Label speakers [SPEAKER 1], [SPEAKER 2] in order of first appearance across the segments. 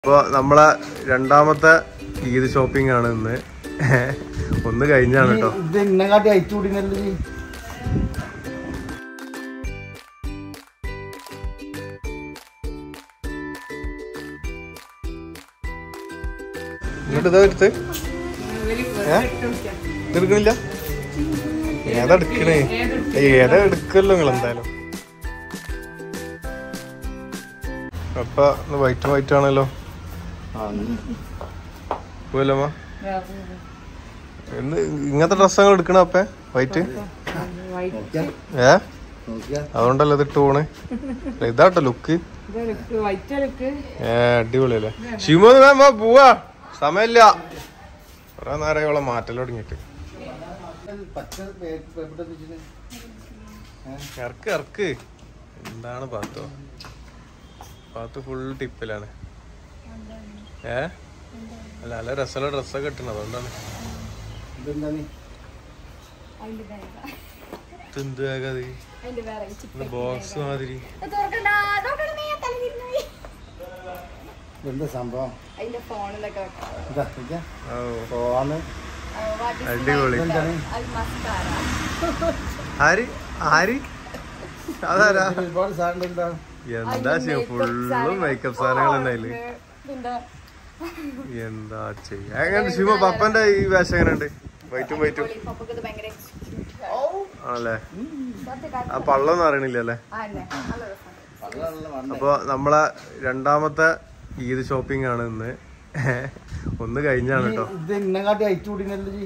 [SPEAKER 1] അപ്പോൾ നമ്മളെ രണ്ടാമത്തെ ഈദ് ഷോപ്പിംഗ് ആണ് ഇന്ന് ഒന്ന് കഴിഞ്ഞാണ് കേട്ടോ
[SPEAKER 2] ഇത് ഇന്നെക്കാട്ടി അയച്ചു കൂടിനല്ലേ
[SPEAKER 1] എന്നിട്ട് ഇതാ എടുത്ത് ഏ എടുക്കണില്ല ഏതാ എടുക്കണേ ഏതാ എടുക്കല്ലോ നിങ്ങൾ എന്തായാലും അപ്പൊ വൈറ്റ് വൈറ്റ് ആണല്ലോ പോലമ്മ എന്ന് ഇങ്ങനത്തെ ഡ്രസ്സങ്ങൾ എടുക്കണ അപ്പേ വൈറ്റ് ഏ അതുകൊണ്ടല്ലേ ഇത് ഇട്ട് പോണേ ഇതാട്ടോ ലുക്ക് ഏ അടിപൊളിയല്ലേ ഷിമോന്ന് വേം വാ പോവാ സമയമില്ല കൊറേ നേരമായോളം മാറ്റൽ തുടങ്ങിയിട്ട് ഇറക്ക് ഇറക്ക് എന്താണ് പാത്തോ പാത്ത് ഫുൾ ടിപ്പിലാണ് ഏ അല്ല നല്ല രസമുള്ള ഡ്രസ്സൊക്കെ കിട്ടണം അതുകൊണ്ടാണ് എന്ത് ആകാതെ ബോക്സ് മാതിരി
[SPEAKER 2] എന്താ സംഭവം
[SPEAKER 3] അതിന്റെ ഫോണിലൊക്കെ വെക്കാം
[SPEAKER 2] ഇതാ ഇതാ.
[SPEAKER 1] ഓ
[SPEAKER 2] ഫോണ്
[SPEAKER 1] അടിപൊളി
[SPEAKER 3] അത് മസ്കാര
[SPEAKER 1] ആര് ആര് അതാരാ
[SPEAKER 2] ഒരുപാട് സാധനം എന്താ
[SPEAKER 1] എന്താ ചെയ്യാ ഫുള്ളും മേക്കപ്പ് സാധനങ്ങൾ തന്നെ അതില്
[SPEAKER 3] പിന്നെ
[SPEAKER 1] എന്താ ചെയ്യാ എങ്ങനെ ശിവ പപ്പന്റെ ഈ വേഷം എങ്ങനെയുണ്ട് വൈറ്റും വൈറ്റും
[SPEAKER 3] പപ്പക്ക് ഇത് ഭയങ്കര ഓ
[SPEAKER 1] ആണല്ലേ
[SPEAKER 3] സത്യം
[SPEAKER 1] ആ പള്ളൊന്നും അറിയണില്ല അല്ലേ
[SPEAKER 3] ആ തന്നെ നല്ല രസം
[SPEAKER 1] അപ്പൊ നമ്മളെ രണ്ടാമത്തെ ഈദ് ഷോപ്പിംഗ് ആണ് ഇന്ന് ഒന്ന് കഴിഞ്ഞാണ് കേട്ടോ
[SPEAKER 2] ഇത് ഇന്നെക്കാട്ടി അയച്ചു കൂടിനല്ലേ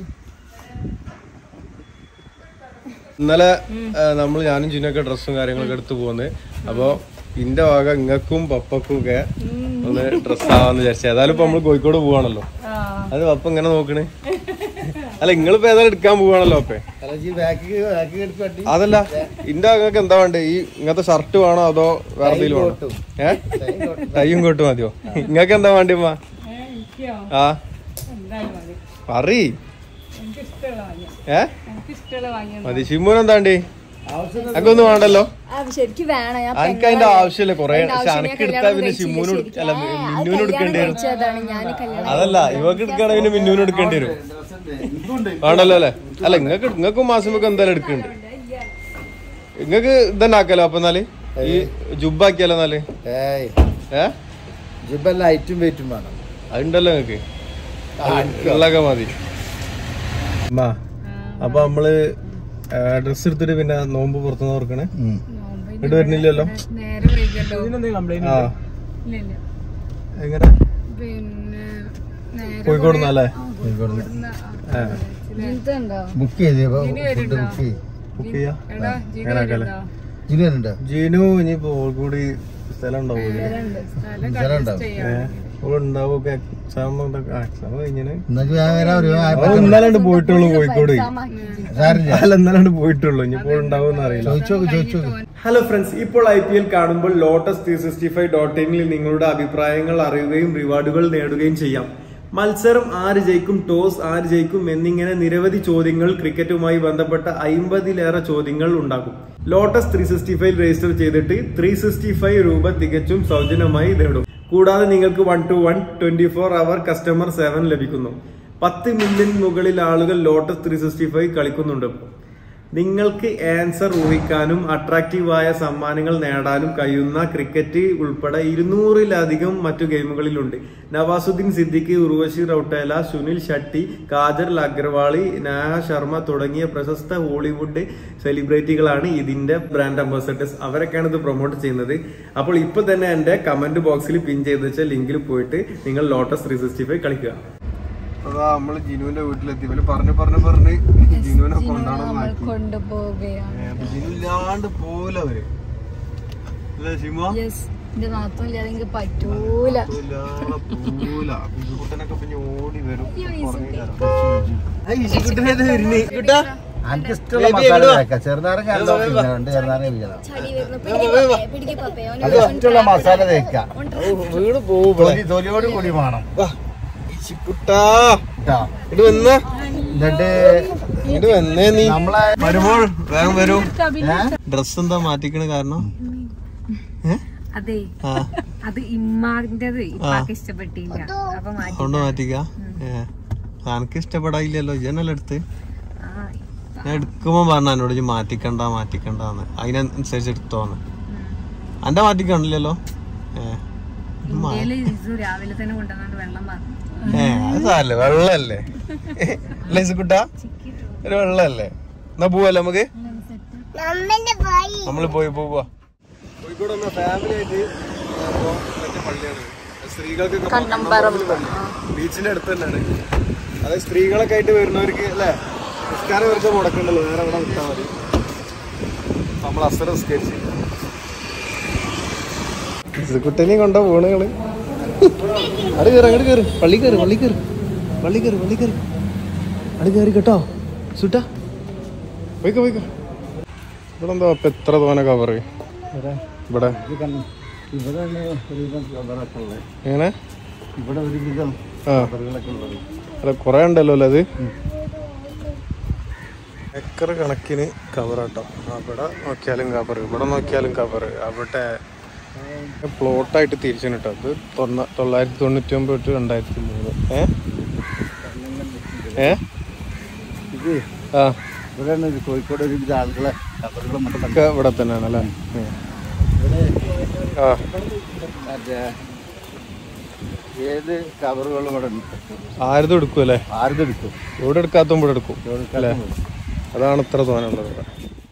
[SPEAKER 1] ഇന്നലെ നമ്മൾ ഞാനും ജിനൊക്കെ ഡ്രസ്സും കാര്യങ്ങളൊക്കെ എടുത്തു പോന്ന് അപ്പൊ ഇന്റെ വക ഇങ്ങക്കും പപ്പക്കും ഒക്കെ ഒന്ന് ഡ്രസ് ആവാന്ന് വിചാരിച്ചു ഏതായാലും ഇപ്പൊ നമ്മള് കോഴിക്കോട് പോവാണല്ലോ അത് പപ്പ ഇങ്ങനെ നോക്കണേ അല്ല നിങ്ങളിപ്പോ ഏതായാലും എടുക്കാൻ പോവാണല്ലോ അപ്പേ
[SPEAKER 2] അലജി ബാക്ക് ബാക്ക് എടുത്ത് കട്ടി
[SPEAKER 1] അതല്ല ഇന്റെ നിങ്ങൾക്ക് എന്താ വേണ്ടേ ഈ ഇങ്ങനത്തെ ഷർട്ട് വേണോ അതോ വേറെ എന്തെങ്കിലും വേണോ ഏ ടൈയും കോട്ട് മതിയോ നിങ്ങൾക്ക് എന്താ വേണ്ടി ഉമ്മ? ആ പറീ ഏ മതി ഷിമ്മൂൻ എന്താണ്ടി അനക്കൊന്നും വേണ്ടല്ലോ
[SPEAKER 3] ശരിക്കും വേണം ഞാൻ
[SPEAKER 1] അനക്ക് അതിന്റെ ആവശ്യമില്ല കൊറേ പക്ഷെ അനക്ക് എടുത്താ പിന്നെ ഷിമ്മൂന് കൊടു- അല്ല മിന്നുവിന് എടുക്കേണ്ടി വരും
[SPEAKER 3] അതാണ് ഞാൻ കല്യാണം
[SPEAKER 1] അതല്ല ഇവക്ക് എടുക്കുകയാണെങ്കിൽ പിന്നെ മിന്നുവിന് എടുക്കേണ്ടി വരും വേണ്ടല്ലോ അല്ലേ അല്ല നിങ്ങക്ക് നിങ്ങൾക്കും മാസമൊക്കെ എന്തായാലും എടുക്കണ്ട് നിങ്ങക്ക് ഇതന്നെ ആക്കാലോ അപ്പൊ എന്നാല് ഈ ജുബാക്കിയാലോ എന്നാല്
[SPEAKER 2] ഏയ്
[SPEAKER 1] ഏ
[SPEAKER 2] ജിബല്ല ലൈറ്റും വെയിറ്റും വേണം
[SPEAKER 1] അതുണ്ടല്ലോ നിങ്ങക്ക് ഉള്ളൊക്കെ മതി അമ്മാ അപ്പൊ നമ്മള് ഡ്രസ് എടുത്തിട്ട് പിന്നെ നോമ്പ് പുറത്തുനിന്ന് ഓർക്കണേ ഇങ്ങോട്ട് വരുന്നില്ലല്ലോ
[SPEAKER 3] നേരെ വൈകല്ലോ
[SPEAKER 1] ആ
[SPEAKER 3] ഇല്ല ഇല്ല
[SPEAKER 1] എങ്ങനെ
[SPEAKER 3] പിന്നെ നേരെ
[SPEAKER 1] കോഴിക്കോട് നിന്നല്ലേ
[SPEAKER 3] ഇതുണ്ടോ
[SPEAKER 2] ബുക്ക് ചെയ്തേ ഫുഡ് ബുക്ക് ചെയ്ത്
[SPEAKER 1] ബുക്ക് ചെയ്യാ അങ്ങനെ ആക്കല്ലേ
[SPEAKER 2] ജിനു വരുന്നുണ്ടോ
[SPEAKER 1] ജീനു ഇനിയിപ്പോ ഓൾക്കൂടി സ്ഥലം ഉണ്ടാവൂലേ
[SPEAKER 2] സ്ഥലം ഉണ്ടാവും
[SPEAKER 1] ഉണ്ടാവും എക്സാം എക്സാം കഴിഞ്ഞാണ്
[SPEAKER 2] എന്നാ ഞാൻ വരാം ഒരു
[SPEAKER 1] അവൻ ഇന്നലെ പോയിട്ടുള്ളൂ കോഴിക്കോട്
[SPEAKER 2] സാറില്ല
[SPEAKER 1] അല്ല ഇന്നലെ പോയിട്ടുള്ളൂ ഇനിയിപ്പോൾ ഉണ്ടാവും അറിയില്ല
[SPEAKER 2] ചോദിച്ചോക്ക് ചോദിച്ചോക്ക്
[SPEAKER 1] ഹലോ ഫ്രണ്ട്സ് ഇപ്പോൾ ഐ പി എൽ കാണുമ്പോൾ lotus three sixty five dot ഇനിൽ നിങ്ങളുടെ അഭിപ്രായങ്ങൾ അറിയുകയും റിവാർഡുകൾ നേടുകയും ചെയ്യാം മത്സരം ആര് ജയിക്കും ടോസ് ആര് ജയിക്കും എന്നിങ്ങനെ നിരവധി ചോദ്യങ്ങൾ ക്രിക്കറ്റുമായി ബന്ധപ്പെട്ട അയിമ്പതിലേറെ ചോദ്യങ്ങൾ ഉണ്ടാകും lotus three sixty five register ചെയ്തിട്ട് ത്രീ സിക്സ്റ്റി ഫൈവ് രൂപ തികച്ചും സൗജന്യമായി നേടും കൂടാതെ നിങ്ങൾക്ക് one to one twenty four hour customer സേവൻ ലഭിക്കുന്നു പത്ത് മില്യൺ മുകളിൽ ആളുകൾ ലോട്ടസ് ത്രീ സിക്സ്റ്റി ഫൈവ് കളിക്കുന്നുണ്ട് ഇപ്പോൾ നിങ്ങൾക്ക് ആൻസർ ഊഹിക്കാനും അട്രാക്റ്റീവായ സമ്മാനങ്ങൾ നേടാനും കഴിയുന്ന ക്രിക്കറ്റ് ഉൾപ്പെടെ ഇരുന്നൂറിലധികം മറ്റു ഗെയിമുകളിലുണ്ട് നവാസുദ്ദീൻ സിദ്ദിഖ് ഉർവശി റൌട്ടേല സുനിൽ ഷട്ടി കാജൽ അഗ്രവാളി നേഹ ശർമ്മ തുടങ്ങിയ പ്രശസ്ത ഹോളിവുഡ് സെലിബ്രിറ്റികളാണ് ഇതിന്റെ ബ്രാൻഡ് അംബാസഡേഴ്സ് അവരൊക്കെയാണ് ഇത് പ്രൊമോട്ട് ചെയ്യുന്നത് അപ്പോൾ ഇപ്പൊ തന്നെ എന്റെ കമന്റ് ബോക്സിൽ പിൻ ചെയ്ത് വെച്ച ലിങ്കിൽ പോയിട്ട് നിങ്ങൾ ലോട്ടസ് ത്രീ സിക്സ്റ്റി ഫൈവ് കളിക്കുക അതാ നമ്മള് ജിനുവിന്റെ വീട്ടിലെത്തി ഇവര് പറഞ്ഞു പറഞ്ഞു പറഞ്ഞ് ജിനുവിനെ കൊണ്ടാണെന്ന്
[SPEAKER 3] കൊണ്ടുപോവുകയാണ്
[SPEAKER 1] ജിനുല്ലാണ്ട് പോല അവര് അല്ലേ ഷിമ
[SPEAKER 3] യെസ് എന്റെ നാത്തോല്ലാതെ എനിക്ക് പറ്റൂല
[SPEAKER 1] ഇല്ലാതെ പോല ബിജുക്കുട്ടനൊക്കെ പിന്നെ ഓടി വരും
[SPEAKER 2] എനിക്ക് ഇഷ്ടമുള്ള മസാല തേക്കാം ചെറുനാരങ്ങ എല്ലാം ഉണ്ട് ചെറുനാരങ്ങ ഇരിക്കണം
[SPEAKER 3] ചളി വരുന്നു പിടിക്ക് പപ്പേ
[SPEAKER 2] അത് ഇഷ്ടമുള്ള മസാല തേക്കാം
[SPEAKER 1] വീട് പോവും
[SPEAKER 2] തൊലി തൊലിയോട് കൂടി വേണം
[SPEAKER 1] കുട്ടാ
[SPEAKER 2] കേട്ടോ
[SPEAKER 1] ഇത് വന്ന
[SPEAKER 2] എന്നിട്ട്
[SPEAKER 1] ഇത് വന്നേ നീ
[SPEAKER 2] നമ്മളെ
[SPEAKER 1] വരുമ്പോൾ വേഗം വരൂ
[SPEAKER 2] ഏ?
[SPEAKER 1] ഡ്രസ് എന്താ മാറ്റിക്കണ കാരണം ഏ?
[SPEAKER 3] അതെ
[SPEAKER 1] ആ
[SPEAKER 4] അത് ഇമ്മാന്റേത് ഇപ്പാക്ക് ഇഷ്ടപ്പെട്ടില്ല അപ്പൊ മാറ്റി
[SPEAKER 1] അതുകൊണ്ട് മാറ്റിക്ക ഏ എനിക്ക് ഇഷ്ടപ്പെടായില്ലല്ലോ ഇജനല്ല എടുത്ത്
[SPEAKER 4] ആ
[SPEAKER 1] ഞാൻ എടുക്കുമ്പോ പറഞ്ഞ എന്നോട് ഇജ്ജ് മാറ്റിക്കണ്ട മാറ്റിക്കണ്ടെന്ന് അതിനനുസരിച്ച് എടുത്തോന്ന് അന്റെ മാറ്റിക്കണില്ലല്ലോ ഏ
[SPEAKER 4] ഇന്ത്യയില് ഇസു രാവിലെ തന്നെ കൊണ്ടുവന്നോണ്ട് വെള്ളം പറഞ്ഞു
[SPEAKER 1] ഏ അത് സാരല്ലേ വെള്ളല്ലേ അല്ലേ കുട്ട ഒരു വെള്ളല്ലേ എന്നാ പോവല്ലേ നമുക്ക് നമ്മള് പോയി പോവാ കോഴിക്കോട് വന്ന ഫാമിലി ആയിട്ട് സ്ത്രീകൾക്ക് ബീച്ചിന്റെ അടുത്ത് തന്നെയാണ് അതായത് സ്ത്രീകളൊക്കെ ആയിട്ട് വരുന്നവർക്ക് അല്ലേ നിസ്കാരം വെറുതെ മുടക്കണ്ടല്ലോ നേരെ അവിടെ വിട്ടാൽ മതി നമ്മൾ അസറ നിസ്കരിച്ച് കുട്ടനെയും കൊണ്ടാ പോണുകള് അത് കയറി അങ്ങോട്ട് കയറി പള്ളി കയറി പള്ളി കയറി പള്ളി കയറി പള്ളി കയറി അത് കയറി കേട്ടോ സുട്ടാ പോയിക്കോ പോയിക്കോ ഇവിടെ എന്താ ഇപ്പൊ എത്ര തോനെ കവറ് ഇവിടെ
[SPEAKER 2] ഇവിടെ ഒരുവിധം കവറൊക്കെ ഉള്ളത്
[SPEAKER 1] എങ്ങനെ
[SPEAKER 2] ഇവിടെ ഒരുവിധം
[SPEAKER 1] ആ
[SPEAKER 2] കവറുകളൊക്കെ ഉള്ളത്
[SPEAKER 1] അല്ല കുറെ ഉണ്ടല്ലോ അല്ലേ അത് ഏക്കർ കണക്കിന് കവറാട്ടോ അവിടെ നോക്കിയാലും കവർ ഇവിടെ നോക്കിയാലും കവർ അവിടെ പ്ലോട്ടായിട്ട് തിരിച്ചു കേട്ടോ അത് തൊണ്ണ- തൊള്ളായിരത്തി തൊണ്ണൂറ്റി ഒമ്പത് തൊട്ട് രണ്ടായിരത്തി മൂന്ന് ഏ ഏ
[SPEAKER 2] ഇത്
[SPEAKER 1] ആ
[SPEAKER 2] ഇവിടെയാണ് ഒരു കോഴിക്കോട് ഒരുവിധ ആളുകളെ കവറുകൾ മൊത്തം
[SPEAKER 1] ഒക്കെ ഇവിടെ തന്നെയാണ് അല്ലേ ഉം.
[SPEAKER 2] ഇവിടെ
[SPEAKER 1] ആ
[SPEAKER 2] മറ്റേ ഏത് കവറുകളും ഇവിടെ ഉണ്ട്
[SPEAKER 1] ആരതും എടുക്കും അല്ലേ
[SPEAKER 2] ആരും എടുക്കും
[SPEAKER 1] ഇവിടെ എടുക്കാത്തതും ഇവിടെ എടുക്കും അല്ലേ അതാണ് ഇത്ര തോന്നുള്ളത് ഇവിടെ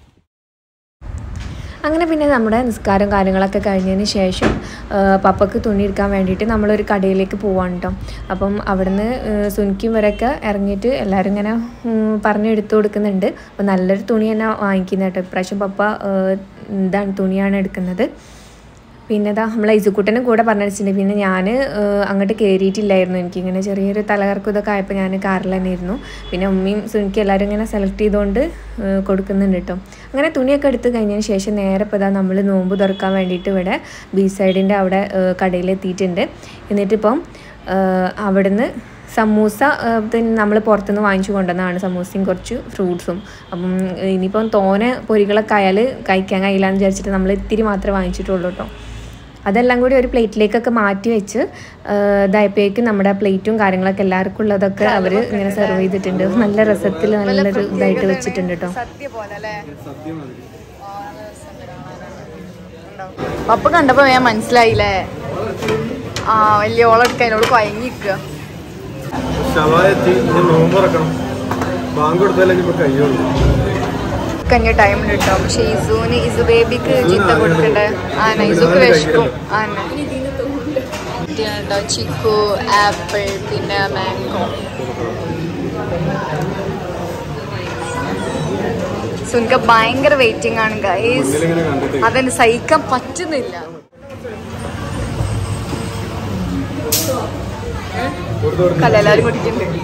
[SPEAKER 5] അങ്ങനെ പിന്നെ നമ്മുടെ നിസ്കാരം കാര്യങ്ങളൊക്കെ കഴിഞ്ഞതിന് ശേഷം ആ, പപ്പക്ക് തുണി എടുക്കാൻ വേണ്ടിയിട്ട് നമ്മളൊരു കടയിലേക്ക് പോവാണ് കേട്ടോ അപ്പം അവിടുന്ന് സുനിക്കും വരെയൊക്കെ ഇറങ്ങിയിട്ട് എല്ലാവരും ഇങ്ങനെ ഉം, പറഞ്ഞ് എടുത്തു കൊടുക്കുന്നുണ്ട് അപ്പം നല്ലൊരു തുണി തന്നെ വാങ്ങിക്കുന്നത് കേട്ടോ ഇപ്രാവശ്യം പപ്പ ആ, ഇതാണ് തുണിയാണ് എടുക്കുന്നത് പിന്നെ ഇതാ നമ്മൾ ഐസുക്കുട്ടനും കൂടെ പറഞ്ഞിട്ടുണ്ട് പിന്നെ ഞാൻ അങ്ങോട്ട് കയറിയിട്ടില്ലായിരുന്നു എനിക്കിങ്ങനെ ചെറിയൊരു തലകർക്കും ഇതൊക്കെ ആയപ്പോൾ ഞാൻ കാറിൽ തന്നെ ഇരുന്നു പിന്നെ ഉമ്മയും സുനിക്കും എല്ലാവരും ഇങ്ങനെ സെലക്ട് ചെയ്തുകൊണ്ട് ഏഹ് കൊടുക്കുന്നുണ്ട് കേട്ടോ അങ്ങനെ തുണിയൊക്കെ എടുത്ത് കഴിഞ്ഞതിന് ശേഷം നേരെ ഇപ്പോൾ ഇതാ നമ്മൾ നോമ്പ് തുറക്കാൻ വേണ്ടിയിട്ട് ഇവിടെ ബീ സൈഡിൻ്റെ അവിടെ ഏഹ് കടയിലെത്തിയിട്ടുണ്ട് എന്നിട്ടിപ്പം ഏഹ് അവിടുന്ന് സമൂസ നമ്മൾ പുറത്തുനിന്ന് വാങ്ങിച്ചു കൊണ്ടുവന്നതാണ് സമൂസയും കുറച്ച് ഫ്രൂട്ട്സും അപ്പം ഇനിയിപ്പം തോനെ പൊരികളൊക്കെ ആയാൽ കഴിക്കാൻ കഴിയില്ല എന്ന് വിചാരിച്ചിട്ട് നമ്മൾ ഇത്തിരി മാത്രമേ വാങ്ങിച്ചിട്ടുള്ളൂ കേട്ടോ അതെല്ലാം കൂടി ഒരു പ്ലേറ്റിലേക്കൊക്കെ മാറ്റി വെച്ച് ഇതായപ്പോഴേക്കും നമ്മുടെ പ്ലേറ്റും കാര്യങ്ങളൊക്കെ എല്ലാവർക്കും ഉള്ളതൊക്കെ അവർ ഇങ്ങനെ സെർവ് ചെയ്തിട്ടുണ്ട് നല്ല രസത്തിൽ നല്ലൊരു ഇതായിട്ട് വെച്ചിട്ടുണ്ട് കേട്ടോ
[SPEAKER 3] സത്യ പോലെ അല്ലേ പപ്പ കണ്ടപ്പോ ഞാൻ മനസ്സിലായില്ലേ ആ വലിയ ഓളെടുക്കാൻ എന്നോട് കൊയങ്ങിക്കുക
[SPEAKER 1] ശവായ എത്തി ഇനി നോമ്പ് തുറക്കണം ബാങ്ക് കൊടുത്താലേ ഇപ്പൊ കയ്യുള്ളൂ
[SPEAKER 3] കഞ്ഞ ടൈം കിട്ടും പക്ഷെ ഇസുവിന് ഇസു ബേബിക്ക് ചീത്ത കൊടുക്കണ്ടേ ആന ഇസുക്ക് വിശക്കും ആന ചിക്കു ആപ്പിൾ പിന്നെ മാംഗോ സുനിക്ക് ഭയങ്കര വെയിറ്റിംഗ് ആണ് ഗൈസ്
[SPEAKER 1] ഇങ്ങനെ കണ്ടിട്ട്
[SPEAKER 3] അതെന്നെ സഹിക്കാൻ പറ്റുന്നില്ല കല എല്ലാരും കുടിക്കുന്നുണ്ട്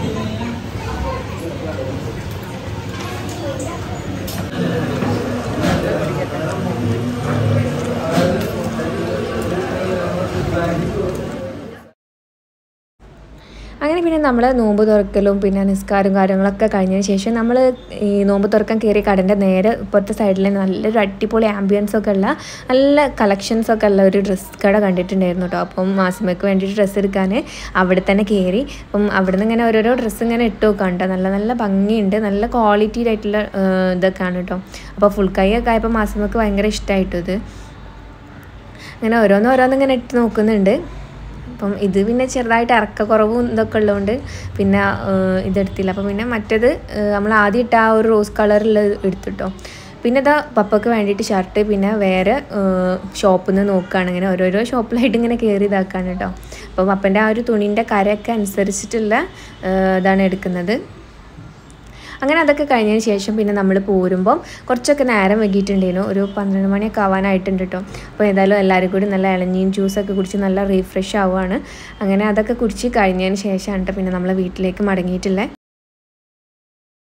[SPEAKER 5] അങ്ങനെ പിന്നെ നമ്മൾ നോമ്പ് തുറക്കലും പിന്നെ നിസ്കാരവും കാര്യങ്ങളൊക്കെ കഴിഞ്ഞതിന് ശേഷം നമ്മൾ ഈ നോമ്പ് തുറക്കാൻ കയറിയ കടൻ്റെ നേരെ ഇപ്പുറത്തെ സൈഡിൽ നല്ലൊരു അടിപൊളി ആംബിയൻസ് ഒക്കെ ഉള്ള നല്ല കളക്ഷൻസ് ഒക്കെ ഉള്ള ഒരു ഡ്രസ്സ് കട കണ്ടിട്ടുണ്ടായിരുന്നു കേട്ടോ അപ്പം മാസിമയ്ക്ക് വേണ്ടിയിട്ട് ഡ്രസ്സ് എടുക്കാൻ അവിടെ തന്നെ കയറി അപ്പം അവിടെ നിന്ന് ഇങ്ങനെ ഓരോരോ ഡ്രസ്സ് ഇങ്ങനെ ഇട്ട് നോക്കാണ്ട് നല്ല നല്ല ഭംഗിയുണ്ട് നല്ല ക്വാളിറ്റി ആയിട്ടുള്ള ആ, ഇതൊക്കെയാണ് കേട്ടോ അപ്പോൾ ഫുൾ കൈ ഒക്കെ ആയപ്പോൾ മാസിമയ്ക്ക് ഭയങ്കര ഇഷ്ടമായിട്ടു ഇത് അങ്ങനെ ഓരോന്ന് ഓരോന്ന് ഇങ്ങനെ ഇട്ട് നോക്കുന്നുണ്ട് അപ്പം ഇത് പിന്നെ ചെറുതായിട്ട് ഇറക്കക്കുറവും ഇതൊക്കെ ഉള്ളതുകൊണ്ട് പിന്നെ ഏഹ്, ഇതെടുത്തില്ല അപ്പം പിന്നെ മറ്റേത് ഏഹ്, നമ്മൾ ആദ്യം ഇട്ട ആ ഒരു റോസ് കളറുള്ളത് എടുത്തിട്ടോ പിന്നെ ഇതാ പപ്പക്ക് വേണ്ടിയിട്ട് ഷർട്ട് പിന്നെ വേറെ ഷോപ്പിൽ നിന്ന് നോക്കുകയാണ് ഇങ്ങനെ ഓരോരോ ഷോപ്പിലായിട്ട് ഇങ്ങനെ കയറി ഇതാക്കാണ് കേട്ടോ അപ്പോൾ പപ്പൻ്റെ ആ ഒരു തുണീൻ്റെ കരയൊക്കെ അനുസരിച്ചിട്ടുള്ള ഏഹ്, ഇതാണ് എടുക്കുന്നത് അങ്ങനെ അതൊക്കെ കഴിഞ്ഞതിന് ശേഷം പിന്നെ നമ്മൾ പോരുമ്പം കുറച്ചൊക്കെ നേരം വൈകിയിട്ടുണ്ടായിരുന്നു ഒരു പന്ത്രണ്ട് മണിയൊക്കെ ആവാനായിട്ടുണ്ട് കേട്ടോ അപ്പോൾ ഏതായാലും എല്ലാവരും കൂടി നല്ല ഇളഞ്ഞിയും ജ്യൂസൊക്കെ കുടിച്ച് നല്ല റീഫ്രഷ് ആവുകയാണ് അങ്ങനെ അതൊക്കെ കുടിച്ച് കഴിഞ്ഞതിന് ശേഷമാണ് കേട്ടോ പിന്നെ നമ്മൾ വീട്ടിലേക്ക് മടങ്ങിയിട്ടില്ലേ